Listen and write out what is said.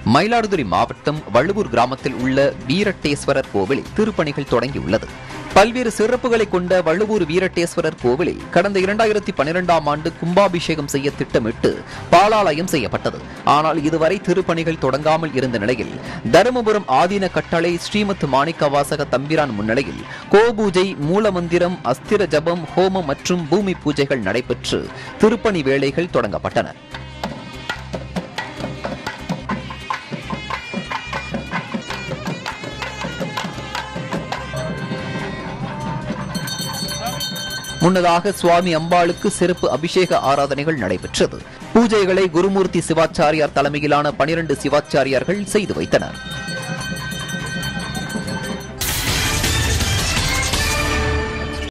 மயிலாடுதுறை மாவட்டம் வள்ளுவூர் கிராமத்தில் உள்ள வீரட்டேஸ்வரர் கோவிலில் திருப்பணிகள் தொடங்கியுள்ளது பல்வேறு சிறப்புகளை கொண்ட வள்ளுவூர் வீரட்டேஸ்வரர் கோவிலில் கடந்த இரண்டாயிரத்தி பன்னிரெண்டாம் ஆண்டு கும்பாபிஷேகம் செய்ய திட்டமிட்டு பாலாலயம் செய்யப்பட்டது ஆனால் இதுவரை திருப்பணிகள் தொடங்காமல் இருந்த நிலையில் தருமபுரம் ஆதீன கட்டளை ஸ்ரீமத் மாணிக்கவாசக தம்பிரான் முன்னிலையில் கோபூஜை மூலமந்திரம் அஸ்திர ஜபம் ஹோமம் மற்றும் பூமி பூஜைகள் நடைபெற்று திருப்பணி வேலைகள் தொடங்கப்பட்டன முன்னதாக சுவாமி அம்பாளுக்கு சிறப்பு அபிஷேக ஆராதனைகள் நடைபெற்றது பூஜைகளை குருமூர்த்தி சிவாச்சாரியார் தலைமையிலான பனிரெண்டு சிவாச்சாரியார்கள் செய்து வைத்தனர்